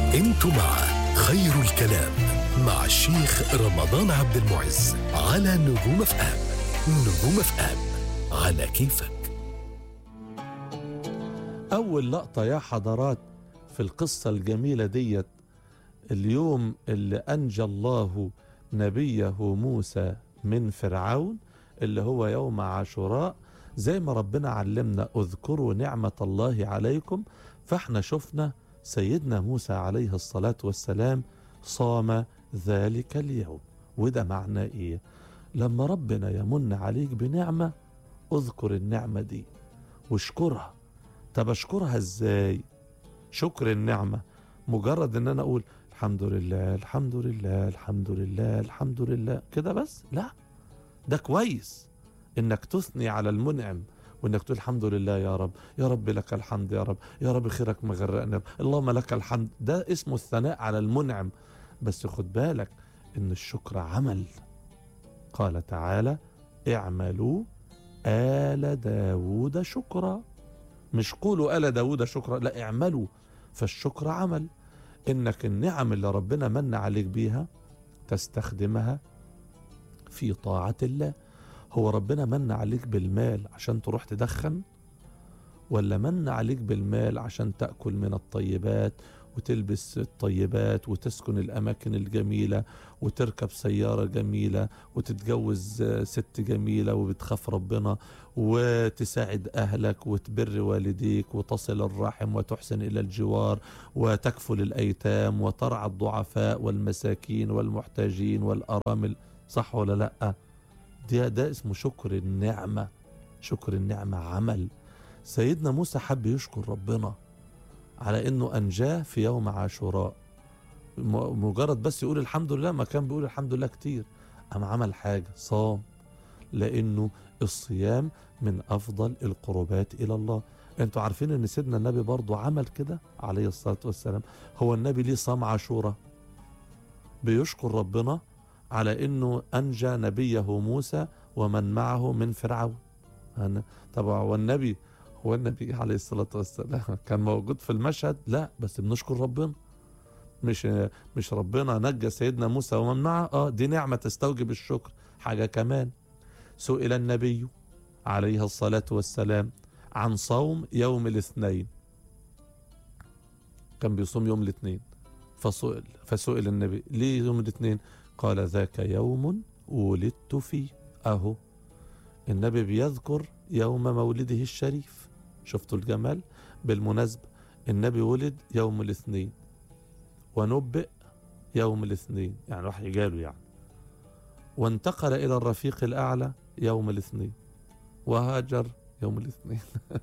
انتم مع خير الكلام مع الشيخ رمضان عبد المعز على نجوم اف ام نجوم اف ام على كيفك أول لقطة يا حضرات في القصة الجميلة ديت اليوم اللي أنجى الله نبيه موسى من فرعون اللي هو يوم عاشوراء زي ما ربنا علمنا اذكروا نعمة الله عليكم فاحنا شفنا سيدنا موسى عليه الصلاة والسلام صام ذلك اليوم وده معناه ايه لما ربنا يمن عليك بنعمة اذكر النعمة دي واشكرها طب اشكرها ازاي شكر النعمة مجرد ان انا اقول الحمد لله الحمد لله الحمد لله الحمد لله كده بس لا ده كويس انك تثني على المنعم وانك تقول الحمد لله يا رب يا رب لك الحمد يا رب يا رب خيرك مغرقنا اللهم لك الحمد ده اسمه الثناء على المنعم بس خد بالك ان الشكر عمل قال تعالى اعملوا آل داود شكرا مش قولوا آل داود شكرا لا اعملوا فالشكر عمل انك النعم اللي ربنا من عليك بيها تستخدمها في طاعة الله هو ربنا من عليك بالمال عشان تروح تدخن ولا من عليك بالمال عشان تأكل من الطيبات وتلبس الطيبات وتسكن الأماكن الجميلة وتركب سيارة جميلة وتتجوز ست جميلة وبتخاف ربنا وتساعد أهلك وتبر والديك وتصل الرحم وتحسن إلى الجوار وتكفل الأيتام وترعى الضعفاء والمساكين والمحتاجين والأرامل صح ولا لأ ده, ده اسمه شكر النعمة شكر النعمة عمل سيدنا موسى حب يشكر ربنا على انه انجاه في يوم عاشوراء م- مجرد بس يقول الحمد لله ما كان بيقول الحمد لله كتير قام عمل حاجة صام لانه الصيام من افضل القربات الى الله انتوا عارفين ان سيدنا النبي برضو عمل كده عليه الصلاة والسلام هو النبي ليه صام عاشوراء بيشكر ربنا على انه انجى نبيه موسى ومن معه من فرعون أنا طبعا والنبي هو النبي عليه الصلاة والسلام كان موجود في المشهد لا بس بنشكر ربنا مش مش ربنا نجى سيدنا موسى ومن معه اه دي نعمة تستوجب الشكر حاجة كمان سئل النبي عليه الصلاة والسلام عن صوم يوم الاثنين كان بيصوم يوم الاثنين فسئل فسئل النبي ليه يوم الاثنين قال ذاك يوم ولدت فيه اهو النبي بيذكر يوم مولده الشريف شفتوا الجمال بالمناسبة النبي ولد يوم الاثنين ونبئ يوم الاثنين يعني راح يجاله يعني وانتقل إلى الرفيق الأعلى يوم الاثنين وهاجر يوم الاثنين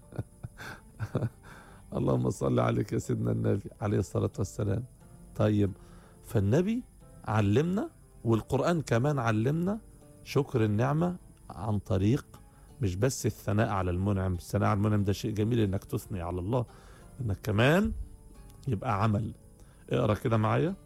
اللهم صل عليك يا سيدنا النبي عليه الصلاة والسلام طيب فالنبي علمنا والقرآن كمان علمنا شكر النعمة عن طريق مش بس الثناء على المنعم الثناء على المنعم ده شيء جميل انك تثني على الله انك كمان يبقى عمل اقرا كده معايا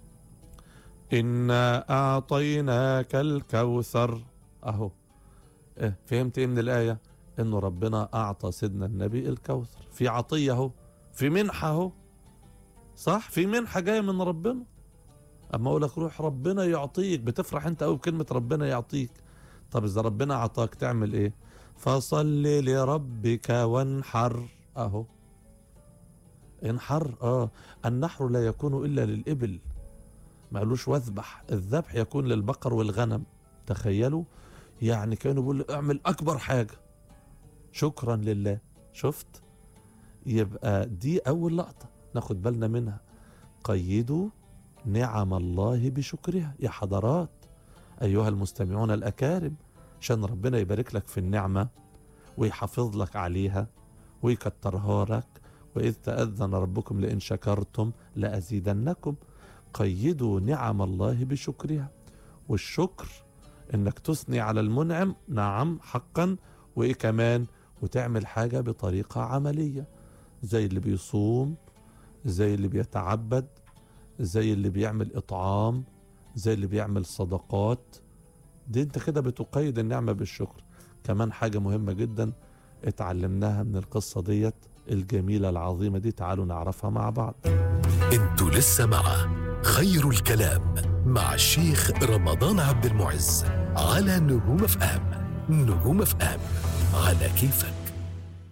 إنا أعطيناك الكوثر أهو إيه فهمت إيه من الآية إنه ربنا أعطى سيدنا النبي الكوثر في عطية أهو في منحة أهو صح في منحة جاية من ربنا أما أقول لك روح ربنا يعطيك بتفرح أنت أوي بكلمة ربنا يعطيك طب إذا ربنا أعطاك تعمل إيه فصل لربك وانحر أهو انحر آه النحر لا يكون إلا للإبل ما قالوش واذبح الذبح يكون للبقر والغنم تخيلوا يعني كانوا بيقولوا اعمل اكبر حاجه شكرا لله شفت يبقى دي اول لقطه ناخد بالنا منها قيدوا نعم الله بشكرها يا حضرات ايها المستمعون الاكارم عشان ربنا يبارك لك في النعمه ويحافظ لك عليها ويكترها لك واذ تاذن ربكم لئن شكرتم لازيدنكم قيدوا نعم الله بشكرها والشكر انك تثني على المنعم نعم حقا وايه كمان وتعمل حاجة بطريقة عملية زي اللي بيصوم زي اللي بيتعبد زي اللي بيعمل اطعام زي اللي بيعمل صدقات دي انت كده بتقيد النعمة بالشكر كمان حاجة مهمة جدا اتعلمناها من القصة ديت الجميلة العظيمة دي تعالوا نعرفها مع بعض انتوا لسه مع خير الكلام مع الشيخ رمضان عبد المعز على نجوم اف ام نجوم اف ام على كيفك